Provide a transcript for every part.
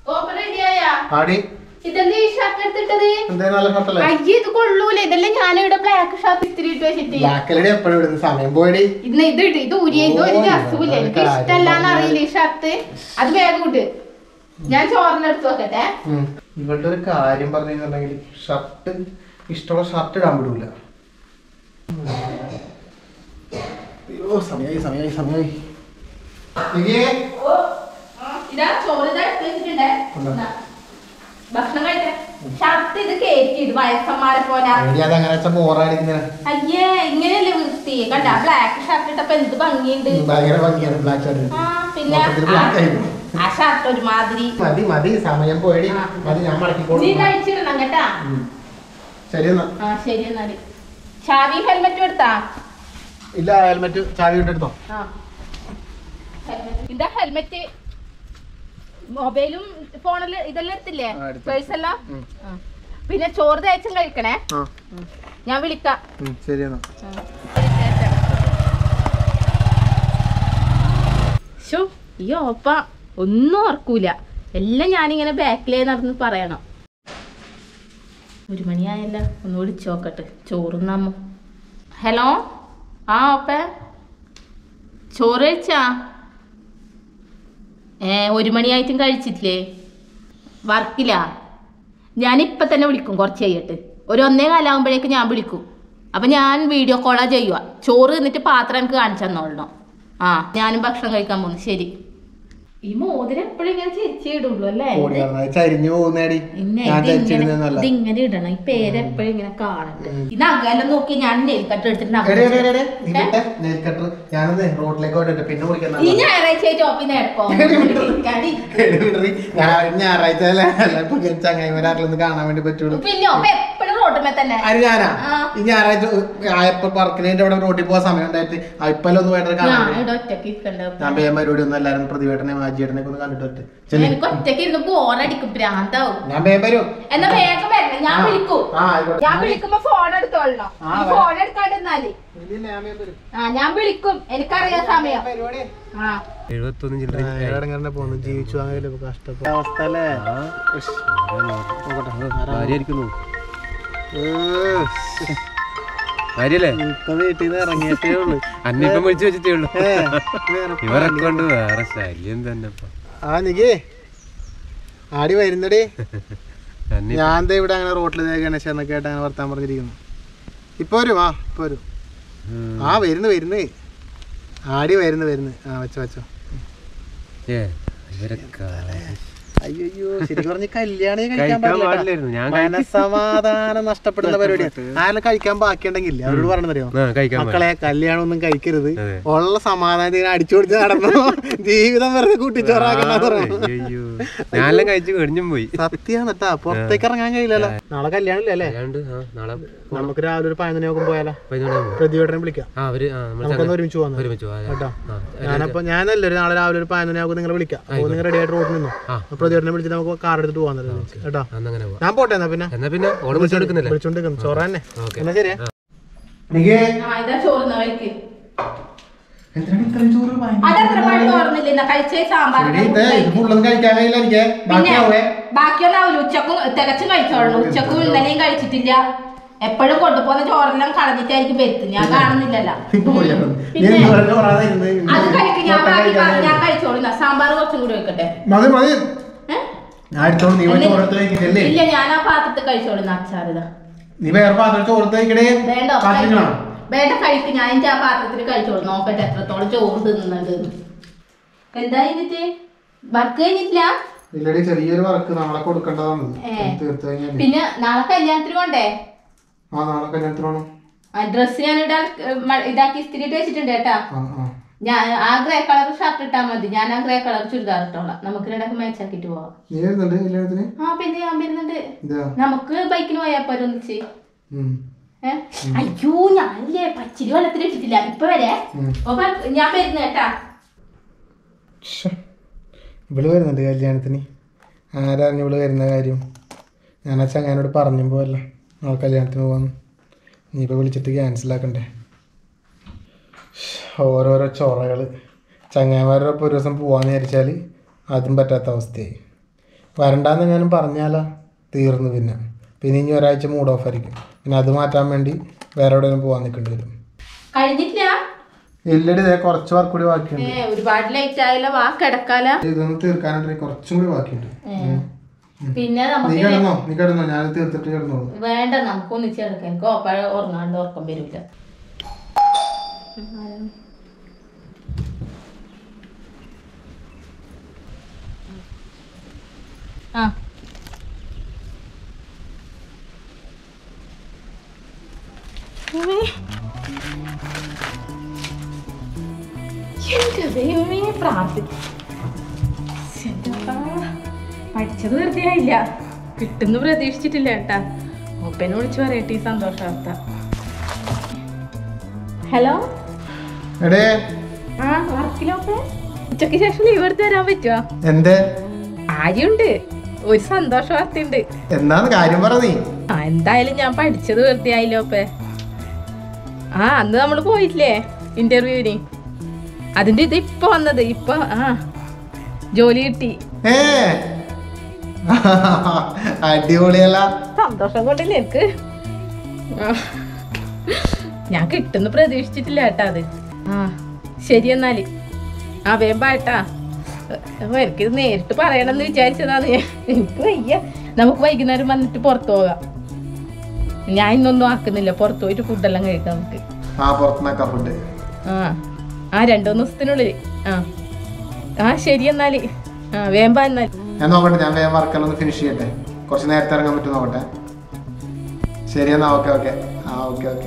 Open റെഡിയായാ ആടി ഇതെന്താ ഈ ഷർട്ട് എടുത്തിട്ടത് എന്തേ നല്ല ഷർട്ടല്ലേ അയ്യേ ഇത് കൊള്ളൂല ഇതെല്ലാം ഞാനിവിടെ ബ്ലാക്ക് ഷർട്ട് ഇത്തിരി ഇട്ട് വെച്ചിട്ട് ബ്ലാക്കലടി എപ്പോഴും ഇടുന്ന സമയം പോയടി ഇന്ന് ഇത് ഇട്ട് ഇത് ഉരിയ ഇത് ഒരു ഓ, രസമില്ല ഇതൊക്കെ എനിക്ക് ഇഷ്ടല്ലാന്ന് അറിയില്ല ഈ ഷർട്ട് അത് വേഗം ഇട്ട് ഞാൻ ചോറിനെടുത്ത് നോക്കട്ടെ ഉം. ഇവളുടെ ഒരു കാര്യം പറഞ്ഞിട്ടുണ്ടെങ്കിൽ ഷർട്ട് ഇഷ്ടമുള്ള ഷർട്ട് ഇടാൻ വിടൂല അയ്യോ സമയായി സമയായി സമയായി നികിയേ, ഇതാ ചോറ് ഇതാ എടുത്ത് വെച്ചിട്ടുണ്ടേ ഉണ്ടോ? ഇതാ. ഭക്ഷണം കഴിക്കാൻ ഷർട്ട് ഇത് കേറ്റി ഇത് വയസ്സന്മാരെ പോലെ എടി അതങ്ങനെ വെച്ചാ ബോറാടിങ്ങനെ അയ്യേ ഇങ്ങനെയല്ലേ വൃത്തി കണ്ട ബ്ലാക്ക് ഷർട്ട് ഇട്ടപ്പോ എന്ത് ഭംഗിയുണ്ട് ഭയങ്കര ഭംഗിയാണ് ബ്ലാക്ക് ഷർട്ട് ആ പിന്നെ മൊത്തത്തിൽ ആ- black ആയി. ആ ഷർട്ട് ഒരുമാതിരി മതി മതി സമയം പോയടി ആ. മതി ഞാൻ നീ മടക്കിക്കോളും കഴിച്ചിടണം കേട്ടാ ഉം. ശരി എന്നാ ആ ശരി എന്നാല് ഷാവി ഹെൽമെറ്റ് എടുത്താ ഇല്ല ഹെൽമെറ്റ് ചാവി ഇട്ടെടുത്തോ ആ ഇതാ ഹെൽമെറ്റ് മൊബൈലും ഫോണില് ഇതെല്ലാം എടുത്തില്ലേ ആ, എടുത്തു. പേഴ്സ് എല്ലാം ഉം. ആ. പിന്നെ ചോറ് തേച്ചും കഴിക്കണേ ആ ഞാൻ വിളിക്കാം ഉം, ശരി എന്നാ ശോ ഈ ഓപ്പ ഒന്നും ഓർക്കൂല എല്ലാം ഞാനിങ്ങനെ ബാക്കിലേ നടന്ന് പറയണം ഒരു മണിയായല്ലോ ഒന്ന് വിളിച്ചു നോക്കട്ടെ ചോറുന്നാമോ ഹലോ ആ ഓപ്പ ചോറ് കഴിച്ചാ ഏ ഒരു മണിയായിട്ടും കഴിച്ചിട്ടില്ലേ വർക്കിലാ ഞാനിപ്പം തന്നെ വിളിക്കും കുറച്ച് കഴിയട്ടെ ഒരു ഒന്നേ കാലാകുമ്പോഴേക്ക് ഞാൻ വിളിക്കും അപ്പം ഞാൻ വീഡിയോ കോളാ ചെയ്യുക ചോറ് തിന്നിട്ട് പാത്രം എനിക്ക് കാണിച്ചു തന്നോളണം ആ ഞാനും ഭക്ഷണം കഴിക്കാൻ പോകുന്നു ശരി ഈ മോതിരം എപ്പോഴും ഇങ്ങനെ ചേച്ചി ഇടുള്ളൂ അല്ലേ ഓടി നടന്നത് ചരിഞ്ഞു പോകുന്നേടി പിന്നെ ഞാൻ ഇതിങ്ങനെ ധരിച്ചിരുന്നല്ല ഇതിങ്ങനെ ഇടണം ഈ പേര് എപ്പോഴും ഇങ്ങനെ കാണട്ടെ ഈ നഗെല്ലാം നോക്കി ഞാൻ നെയിൽ കട്ട് എടുത്തിട്ട് നഖം എടി, എടി, എടി, എടി, നീ ഏ? വിട്ടെ, nail cutter. ഞാനൊന്ന് റോഡിലേക്ക് പോയിട്ട് പിന്നെ വിളിക്കുന്ന ഈ ഞായറാഴ്ച ടോപ്പിന്ന് എടുക്കോ കടി. ഞാൻ ഞായറാഴ്ച അല്ലേ അല്ല ചങ്ങായിമാരാരിലൊന്ന് കാണാൻ വേണ്ടി പറ്റുള്ളൂ പിന്നെ ഓപ്പ എപ്പോഴും റോട്ടുമേ തന്നെ അത് ഞാനാ ആ. ഈ ഞായറാഴ്ച ആയപ്പോ വർക്കിനേന്റെ അവിടെ റോഡിൽ പോകാൻ സമയം ഉണ്ടായിട്ട് ഇപ്പല്ലൊന്ന് വേണ്ട കാണാൻ ഞാൻ വേണ്ടി. ഇവിടെ ഒറ്റക്ക് ഇരിക്കണ്ട ഞാൻ പേമരോടി ഒന്ന് എല്ലാരും പ്രതിവേട്ടനെ മാജിയേട്ടനെ ഒന്ന് കണ്ടിട്ട് വരട്ടെ. ചെല്ല്. എനിക്ക് ഒറ്റക്ക് ഇരുന്ന് ബോറടിക്കും ഭ്രാന്താവും ഞാൻ വേഗം വരും എന്നാ വേഗം വരണം ഞാൻ ആ. വിളിക്കും ആ, ആയിക്കോട്ടെ. ഞാൻ വിളിക്കുമ്പോ ഫോൺ എടുത്തോളണം ആ, ഈ വരാം. ഫോൺ എടുക്കാണ്ടിരുന്നാല് ഇല്ലില്ല, ഞാൻ വേഗം വരും. ആ ഞാൻ വിളിക്കും എനിക്കറിയാം സമയം പരിപാടി ആ എഴുപത്തൊന്ന് ചില്ലറ ഇങ്ങനെ പോകുന്നു ജീവിച്ചു വാങ്ങലും കഷ്ടപ്പെട്ട അവസ്ഥ അല്ലേ ഭാര്യയായിരിക്കുന്നു ഭാര്യല്ലേ ഇപ്പൊ വീട്ടിൽ നിന്ന് ഇറങ്ങിയിട്ടേ ഉള്ളു അന്നിപ്പം വിളിച്ചു വെച്ചിട്ടേ ഉള്ളൂ ഏ, വേറെ ഇവരൊക്കെ കൊണ്ട് വേറെ ശല്യം തന്നെ ഇപ്പൊ. ആ നികേ ആടി വരുന്നടി അന്നി ഞാൻ ദേ ഇവിടെ അങ്ങനെ റോട്ടിൽ ഗണേശനൊക്കെ ആയിട്ട് അങ്ങനെ വർത്താൻ പറഞ്ഞിരിക്കുന്നു ഇപ്പൊ വരും ആ ഇപ്പൊ വരും ഉം. ആ വരുന്നു വരുന്നു ആടി വരുന്നു വരുന്നു ആ വെച്ചോ വെച്ചോ ഏ ഇവരൊക്കെ അയ്യോ ശരി പറഞ്ഞ കല്യാണി കഴിക്കാൻ കഴിക്കാൻ പാടില്ല പാടില്ലായിരുന്നു ഞാൻ കേട്ടോ. മനസ്സമാധാനം നഷ്ടപ്പെടുന്ന പരിപാടിയാണ് ആരെല്ലാം കഴിക്കാൻ ബാക്കിയുണ്ടെങ്കിൽ അവരോട് പറഞ്ഞറിയോ ആ, കഴിക്കാൻ പാടില്ല മക്കളെ കല്യാണം ഒന്നും കഴിക്കരുത് അതെ. ഉള്ള സമാധാനത്തിന് അടിച്ചു പൊടിച്ച് നടന്നു ജീവിതം വെറുതെ കൂട്ടിച്ചോറാക്കണ പറഞ്ഞു അയ്യോ ഞാനെല്ലാം കഴിച്ച് കഴിഞ്ഞും പോയി സത്യാണ് കേട്ടാ പുറത്തേക്ക് ഇറങ്ങാൻ കഴിയില്ലല്ലോ നാളെ കല്യാണം ഇല്ലേ അല്ലേ അല്ലാണ്ട് ആ നാളെ നമുക്ക് രാവിലെ ഒരു പതിനൊന്ന് നോക്കും പോയാലോ പതിനൊന്നാകുമ്പോ പ്രതിയോടനെ വിളിക്കാം ആ അവര് ആ നമ്മൾ നമുക്കൊന്ന് ഒരുമിച്ച് പോകാം ഒരുമിച്ച് പോവാം അല്ലേ? കേട്ടോ ആ, ഞാനപ്പോ ഞാനല്ല ഒരു നാളെ രാവിലെ ഒരു പതിനൊന്ന് ആകുമ്പോൾ നിങ്ങളെ വിളിക്കാം അപ്പോൾ നിങ്ങൾ റെഡി ആയിട്ട് റോഡിൽ നിന്നോ ആ. പ്രതിയോടനെ വിളിച്ചിട്ട് നമുക്ക് കാർ എടുത്തിട്ട് പോകാൻ കേട്ടോ അന്നങ്ങനെ പോവാം ഞാൻ പോട്ടെ എന്നാ പിന്നെ എന്നാ പിന്നെ ഓട് വിളിച്ചെടുക്കുന്നില്ലേ വിളിച്ചോണ്ട് ചോറ തന്നെ ഓക്കെ എന്നാ ശരിയാ ആ ഇതാ ചോറുന്ന കഴിക്ക് എന്തിനാണ് ഇത്രയും ചോറ് അതത്ര മണി ഓർന്നില്ല എന്നാ കഴിച്ചേ സാമ്പാർ ഫുള്ളൊന്നും കഴിക്കാൻ കഴിയില്ല എനിക്ക് പിന്നെ ബാക്കിയാവേ ബാക്കിയൊന്നാവില്ല ഉച്ചക്കും തികച്ചും കഴിച്ചോളണം ഉച്ചക്കും ഇന്നലെയും കഴിച്ചിട്ടില്ല എപ്പോഴും കൊണ്ടുപോകുന്ന ചോറെല്ലാം കളഞ്ഞിട്ടായിരിക്കും വരുത്തും ഞാൻ കാണുന്നില്ലല്ലോ ഇപ്പൊ പൊടിയാണ്. നീ പിന്നെ എന്ത് പറഞ്ഞ ചോറാണ് ഇരുന്ന് അത് കഴിക്കും ഞാൻ മൊത്തം ബാക്കി കഴിക്കാതെ. ഞാൻ കഴിച്ചോളുന്ന സാമ്പാർ കുറച്ചും കൂടി വെക്കട്ടെ മതി മതി ഏ? ഞാൻ എടുത്തോളൂ നീ പോയി അല്ലേ? ചോറത്ത് കഴിക്കില്ലേ ഇല്ല ഞാൻ ആ പാത്രത്തിൽ കഴിച്ചോളുന്ന അച്ചാറിതാ നീ വേറെ പാത്രം ചോറത്ത് കഴിക്കണേ വേണ്ട പാത്രങ്ങളാ വേണ്ട കഴിക്കും ഞാൻ എന്റെ ആ പാത്രത്തിൽ കഴിച്ചോളൂ നോക്കട്ടെ എത്രത്തോളം ചോറ് തിന്നുന്നുണ്ട് എന്താ കഴിഞ്ഞിട്ട് വർക്ക് കഴിഞ്ഞിട്ടില്ല ഇല്ലടി ചെറിയൊരു വർക്ക് നാളെ കൊടുക്കേണ്ടതാണ് ഏ. തീർത്തു കഴിഞ്ഞാൽ പിന്നെ നാളെ കല്യാണത്തിന് പോണ്ടേ ആ നാളെ കല്യാണത്തിന് വേണം ഡ്രസ്സ് ഞാൻ ഇവിടെ ഇതാക്കി ഇസ്തിരി ഇട്ട് വെച്ചിട്ടുണ്ട് കേട്ടാ ആ ആ ഞാൻ ആ ഗ്രേ കളർ ഷർട്ട് ഇട്ടാ മതി ഞാൻ ആ ഗ്രേ കളർ ചുരിദാർ ഇട്ടോളാം നമുക്ക് രണ്ടൊക്കെ മാച്ച് ആക്കിട്ട് പോവാം നീ വരുന്നുണ്ട് കല്യാണത്തിന് ആ പിന്നെ ഞാൻ വരുന്നുണ്ട് ഇതാ നമുക്ക് ബൈക്കിന് പോയാ പോരെ ഒന്നിച്ച് ഉം. ഏ? അയ്യോ ഞാനില്ലേ പച്ചിരി വെള്ളത്തിൽ ഇട്ടിട്ടില്ല ഇപ്പൊ വരെ ഉം. അപ്പൊ ഞാൻ വരുന്നു കേട്ടാ ശ്ശെ. ഇവള് വരുന്നുണ്ട് കല്യാണത്തിന് ആരറിഞ്ഞു ഇവള് വരുന്ന കാര്യം ഞാൻ ആ ചങ്ങാനോട് പറഞ്ഞു പോവല്ല നാളെ കല്യാണത്തിന് പോവാന്ന് നീ ഇപ്പൊ വിളിച്ചിട്ട് ക്യാൻസൽ ആക്കണ്ടേ ശ്ശെ. ഓരോരോ ചൊറകൾ ചങ്ങായിമാരുടെ ഒപ്പം ഒരു ദിവസം പോവാന്ന് വിചാരിച്ചാൽ അതും പറ്റാത്ത അവസ്ഥയായി വരണ്ടാന്ന് എങ്ങാനും പറഞ്ഞാലോ തീർന്നു പിന്നെ പിന്നെ ഇനി ഒരാഴ്ച മൂഡ് ഓഫ് ആയിരിക്കും പിന്നെ അത് മാറ്റാൻ വേണ്ടി വേറെ എവിടെയെങ്കിലും പോകാൻ നിൽക്കേണ്ടി വരും കഴിഞ്ഞിട്ടില്ല ഇല്ലടി ഇതേ കുറച്ച് വർക്ക് കൂടി ബാക്കിയുണ്ട് ഏ ഒരുപാട് ലേറ്റ് ആയല്ലോ വാ കിടക്കാല ഇതൊന്ന് തീർക്കാനായിട്ട് കുറച്ചും കൂടി ബാക്കിയുണ്ട് ഉം. പിന്നെ നീ നമുക്ക് കിടന്നോ നീ കിടന്നോ ഞാൻ തീർത്തിട്ട് കിടന്നോളൂ വേണ്ട നമുക്ക് ഒന്നിച്ച് കിടക്കാം എനിക്ക് ഓപ്പഴ ഉറങ്ങാണ്ട് ഉറക്കം വരില്ല ആ ഉമ്മേ. എന്റെ ദൈവമേ പ്രാർത്ഥി ശ്ശെടാ, പഠിച്ചത് വെറുതെ ആയില്ല കിട്ടുന്നു പ്രതീക്ഷിച്ചിട്ടില്ല കേട്ടാ മൂപ്പനെ വിളിച്ച് പറയട്ടെ ഈ സന്തോഷ വാർത്ത ഹലോ എടേ ആ വർക്കിലൊക്കെ ഉച്ചയ്ക്ക് ശേഷം ലീവ് എടുത്ത് തരാൻ പറ്റുമോ എന്തേ കാര്യമുണ്ട് ഒരു സന്തോഷ വാർത്തയുണ്ട് എന്നാന്ന് കാര്യം പറ നീ ആ എന്തായാലും ഞാൻ പഠിച്ചത് വെറുതെ ആയില്ലോ അപ്പേ ആ അന്ന് നമ്മൾ പോയില്ലേ ഇന്റർവ്യൂവിന് അതിന്റെ ഇത് ഇപ്പൊ വന്നത് ഇപ്പൊ ആ ജോലി കിട്ടി ഏ അടിപൊളിയല്ല സന്തോഷം കൊണ്ടില്ലേ എനിക്ക് ആ. ഞാൻ കിട്ടുന്ന പ്രതീക്ഷിച്ചിട്ടില്ല കേട്ടാ അത് ആ ശരി എന്നാല് ആ വേമ്പാട്ടാ എനിക്കിത് നേരിട്ട് പറയണമെന്ന് വിചാരിച്ചതാണ് ഞാൻ. എനിക്ക് വയ്യ നമുക്ക് വൈകുന്നേരം വന്നിട്ട് പുറത്തു പോകാം ഞാൻ ഇന്നൊന്നും ആക്കുന്നില്ല പുറത്തു പോയിട്ട് ഫുഡെല്ലാം കഴിക്കാം നമുക്ക് ആ പുറത്തുനിന്നൊക്കെ ഫുഡ് ആ ആ രണ്ടു മൂന്ന് ദിവസത്തിനുള്ളിൽ ആ ആ ശരി എന്നാല് ആ വേമ്പ എന്നാൽ ഞാൻ നോക്കട്ടെ ഞാൻ വേഗം വർക്കെല്ലാം ഒന്ന് ഫിനിഷ് ചെയ്യട്ടെ കുറച്ച് നേരത്തെ ഇറങ്ങാൻ പറ്റും നോക്കട്ടെ ശരി എന്നാ ഓക്കെ ഓക്കെ ആ ഓക്കെ ഓക്കെ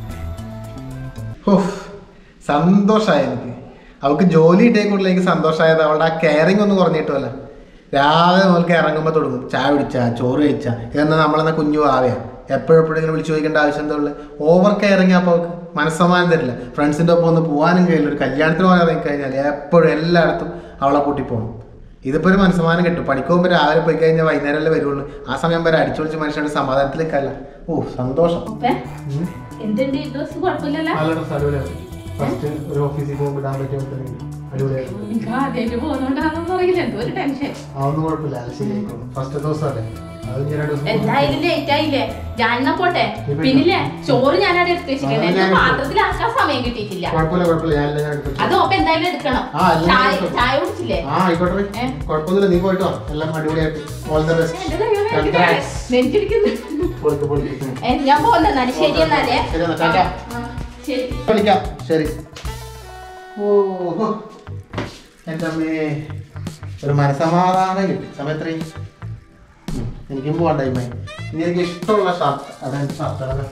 സന്തോഷമായി എനിക്ക് അവൾക്ക് ജോലി കിട്ടിയേക്കുള്ള എനിക്ക് സന്തോഷമായത് അവളുടെ ആ കെയറിങ് ഒന്നും കുറഞ്ഞിട്ടുമല്ല രാവിലെ മുതൽക്ക് ഇറങ്ങുമ്പോൾ തുടങ്ങും ചായ കുടിച്ചാ ചോറ് കഴിച്ചാ ഇതെന്നാ നമ്മളെന്നാ കുഞ്ഞു ആവയാ എപ്പോഴെപ്പോഴും ഇങ്ങനെ വിളിച്ചു ചോദിക്കേണ്ട ആവശ്യം എന്താ ഉള്ളത് ഓവർ കെയറിങ് അപ്പോൾ അവൾക്ക് മനസ്സമാനം തരില്ല ഫ്രണ്ട്സിൻ്റെ ഒപ്പം ഒന്ന് പോകാനും കഴിയില്ല ഒരു കല്യാണത്തിന് പോകാൻ ഇറങ്ങി കഴിഞ്ഞാൽ എപ്പോഴും എല്ലായിടത്തും അവളെ കൂട്ടി പോകണം ഇതിപ്പോൾ ഒരു മനസ്സമാനം കിട്ടും പണിക്കുമ്പോൾ രാവിലെ പോയി കഴിഞ്ഞാൽ വൈകുന്നേരമല്ലേ വരുള്ളൂ ആ സമയം വരെ അടിച്ചു വിളിച്ച് മനുഷ്യരുടെ സമാധാനത്തിലേക്കല്ല ഓ സന്തോഷം എന്തുണ്ട് ഈ ഡ്രസ് കുഴപ്പമില്ലല്ലോ നല്ല ഡ്രസ് അടിപൊളിയാണ് ഫസ്റ്റ് ഒരു ഓഫീസിൽ പോകുമ്പോൾ ഇടാൻ പറ്റിയ അടിപൊളിയായിരുന്നു എനിക്ക് ആദ്യമായിട്ട് പോകുന്നോണ്ടാണെന്ന് അറിയില്ല എന്തോ ഒരു ടെൻഷൻ അതൊന്നും കുഴപ്പമില്ല അത് ശരിയായിക്കോളും ഫസ്റ്റ് ദിവസമല്ലേ അത് ഇനി രണ്ട് ദിവസം എന്തായാലും ലേറ്റ് ആയില്ലേ ഞാൻ എന്നാ പോട്ടെ പിന്നില്ലേ ചോറ് ഞാൻ അവിടെ എടുത്ത് വെച്ചിട്ടുണ്ട് എന്റെ പാത്രത്തിലാക്കാൻ സമയം കിട്ടിയിട്ടില്ല കുഴപ്പമില്ല കുഴപ്പമില്ല ഞാൻ എല്ലാം എടുത്തു അത് ഒപ്പം എന്തായാലും എടുക്കണം ആ, എല്ലാം ചായ എടുത്തു. ചായ കുടിച്ചില്ലേ ആ ആയിക്കോട്ടെ ഏ? കുഴപ്പമൊന്നുമില്ല നീ പോയിട്ടോ എല്ലാം അടിപൊളിയായിട്ട് ഓൾ ദ ബെസ്റ്റ് എന്റെ ദൈവമേ, എനിക്ക് Congrats. നെഞ്ചിടിക്കുന്നു പൊളിക്ക് പൊളിക്ക് ഉം. ഏ, ഞാൻ പോകുന്ന എന്നാല് ശരി എന്നാലേ ശരി എന്നാ, ടാറ്റാ. ആ, ശരി വിളിക്കാം ശരി ഓ ഹോ. എൻ്റെ അമ്മേ ഒരു മനസമാധാനം കിട്ടി സമയത്രയും ഉം, എനിക്കും പോകാൻ ടൈമായി ഇനി എനിക്ക് ഇഷ്ടമുള്ള ഷർട്ട് അതായത് ഷർട്ട്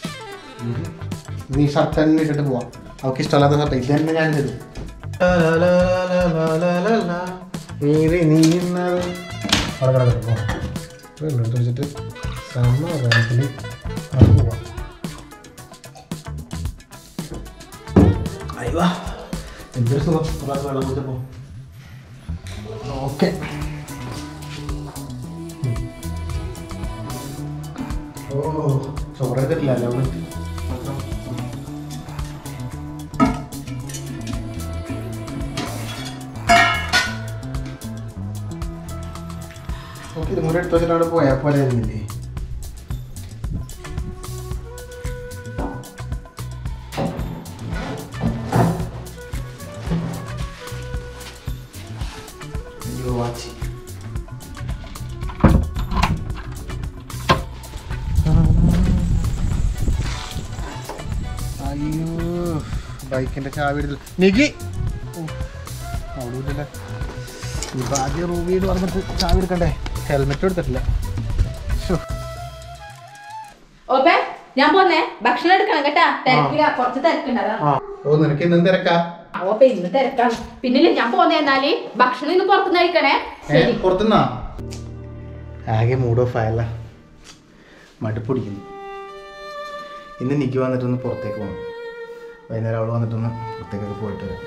നീ ഷർട്ട് തന്നെ ഇട്ടിട്ട് പോവാം അവൾക്ക് ഇഷ്ടമല്ലാത്ത ഷർട്ട് ഇത് തന്നെ ഞാൻ തരും നീറി നീങ്ങുന്നത് അവിടെ കിടക്കട്ടെ പോവാം എടുത്ത് വെച്ചിട്ട് സമാധാനത്തിൽ നമുക്ക് പോവാം അയ്യോ എന്തൊരു സുഖം ഒരു ഗ്ലാസ് വെള്ളം കുടിച്ചപ്പോ ഓക്കെ ഓ ചോറെടുത്തിട്ടില്ല അല്ലേ അവിടെ ഓക്കെ ഇത് മുന്നേ എടുത്ത് വെച്ചിട്ട് അവിടെ പോയാൽ പോലെ ആയിരുന്നില്ലേ അയ്യോ വാച്ചി അയ്യോ ബൈക്കിന്റെ ചാവി എടുത്തില്ല നികി അവിടെ ഇല്ലല്ലേ ഇപ്പൊ ആദ്യം റൂബിയോട് പറഞ്ഞിട്ട് ചാവി എടുക്കണ്ടേ ഹെൽമെറ്റ് എടുത്തിട്ടില്ല ശ്ശോ. ഓപ്പേ ഞാൻ പോന്നേ ഭക്ഷണം എടുക്കണം കേട്ടാ തിരക്കില്ല കുറച്ച് തിരക്കുണ്ട് അതാ ആ ഓ നിനക്ക് ഇന്നും തിരക്കാ ഓപ്പേ ഇന്ന് തിരക്കാണ് പിന്നില്ലേ ഞാൻ പോന്നേ എന്നാല് ഭക്ഷണം ഇന്ന് പുറത്തുനിന്ന് കഴിക്കണേ ഏ, ശരി പുറത്തുനിന്നാ ആകെ മൂഡ് ഓഫ് ആയല്ല മടുപ്പിടിക്കുന്നു ഇന്ന് നിക്ക് വന്നിട്ടൊന്ന് പുറത്തേക്ക് പോകണം വൈകുന്നേരം അവൾ വന്നിട്ടൊന്ന് പുറത്തേക്കൊക്കെ പോയിട്ട് വരാം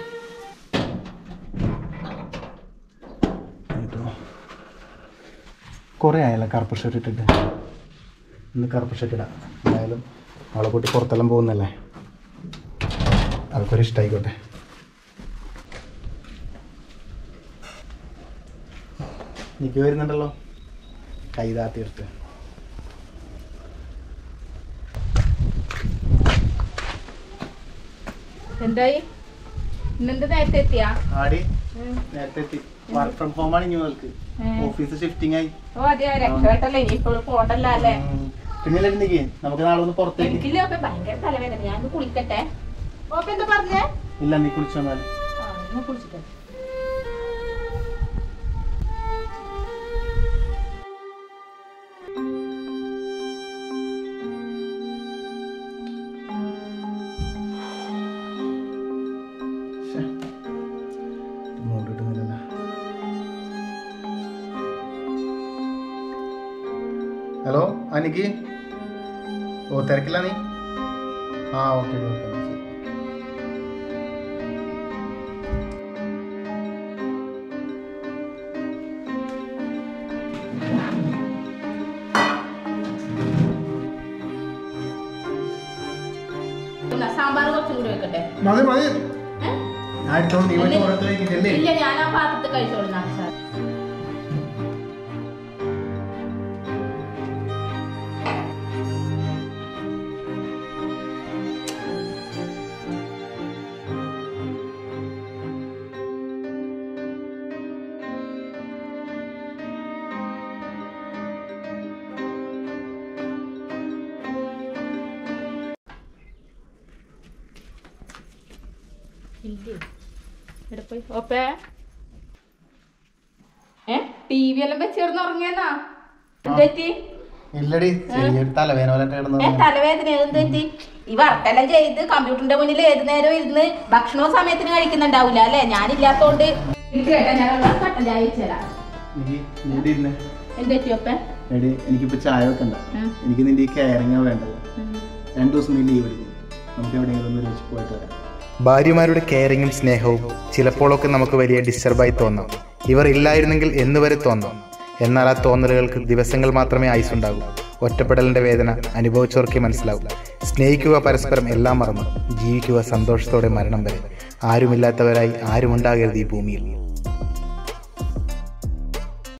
കുറേ ആയല്ലോ കറുപ്പ് ഷർട്ട് ഇട്ടിട്ട് ഇന്ന് കറുപ്പ് ഷർട്ട് ഇടാം എന്തായാലും അവളെ കൂട്ടി പുറത്തെല്ലാം പോകുന്നല്ലേ അതൊക്കെ ഇഷ്ടമായിക്കോട്ടെ നിക്ക് വരുന്നുണ്ടല്ലോ കൈ താത്തിയെടുത്ത് എന്തായി ഇന്നെന്ത് നേരത്തെ എത്തിയാ ആടി നേരത്തെ എത്തി വർക്ക് ഫ്രം ഹോം ആണ് ഇനി മുതൽക്ക് ഓഫീസ് ഷിഫ്റ്റിംഗ് ആയി ഓ അതെ രക്ഷപ്പെട്ടല്ലേ ഇനി ഇപ്പോൾ പോകണ്ടല്ലോ അല്ലേ പിന്നെ നിക്ക് നമുക്ക് നാളെ ഒന്ന് പുറത്തേക്ക് എനിക്കില്ല ഓപ്പെ ഭയങ്കര തലവേദന ഞാൻ ഒന്ന് കുളിക്കട്ടെ ഓപ്പ എന്താ പറഞ്ഞേ ഇല്ല നീ കുളിച്ചു വന്നാൽ ആ ഒന്ന് കുളിച്ചിട്ടെ ഇങ്ങോട്ട് കിട്ടുന്നില്ലല്ലോ ഹലോ അനിക്ക് ഓ തിരക്കില്ല നീ ആ ഓക്കെ ഓക്കെ എന്നാ സാമ്പാർ കുറച്ചും കൂടി വെക്കട്ടെ മതി മതി ഏ? ഞാൻ എടുത്തോണ്ട് നീ വേണ്ടി പുറത്ത് വയ്ക്കില്ലേ ഇല്ല ഞാൻ ആ പാത്രത്തിൽ കഴിച്ചോളുന്ന സാർ ഇവിടെ പോയി ഓപ്പേ ഏ ടി വി എല്ലാം വെച്ചിരുന്ന് ഉറങ്ങിയെന്നാ എന്തെറ്റി ഇല്ലടി ചെറിയൊരു തലവേന പോലെ കിടന്നു ഏ തലവേദന എന്തെറ്റി ഈ വർക്കെല്ലാം ചെയ്ത് കമ്പ്യൂട്ടറിന്റെ മുന്നിൽ ഏത് നേരം ഇരുന്ന് ഭക്ഷണവും സമയത്തിന് കഴിക്കുന്നുണ്ടാവില്ല അല്ലെ ഞാനില്ലാത്തോണ്ട് എനിക്ക് കേട്ടാ ഞാൻ ഒരു കട്ടൻ ചായ വെച്ചുതരാം നീ നീ ഇരുന്ന് എന്തെറ്റി ഒപ്പേ എടി എനിക്കിപ്പോ ചായ വെക്കണ്ട ഉം. എനിക്ക് നിന്റെ ഈ കെയറിങ്ങാ വേണ്ടത് രണ്ടു ദിവസം നീ ലീവ് എടുക്കും നമുക്ക് എവിടെയെങ്കിലും ഒന്ന് ഒരുമിച്ച് പോയിട്ട് വരാം ഭാര്യമാരുടെ കെയറിങ്ങും സ്നേഹവും ചിലപ്പോഴൊക്കെ നമുക്ക് വലിയ ഡിസ്റ്റർബായി തോന്നാം ഇവർ ഇല്ലായിരുന്നെങ്കിൽ എന്നുവരെ തോന്നാം എന്നാൽ ആ തോന്നലുകൾക്ക് ദിവസങ്ങൾ മാത്രമേ ആയുസുണ്ടാകൂ ഒറ്റപ്പെടലിന്റെ വേദന അനുഭവിച്ചവർക്കേ മനസ്സിലാവും സ്നേഹിക്കുക പരസ്പരം എല്ലാം മറന്നു ജീവിക്കുക സന്തോഷത്തോടെ മരണം വരെ ആരുമില്ലാത്തവരായി ആരുമുണ്ടാകരുത് ഈ ഭൂമിയിൽ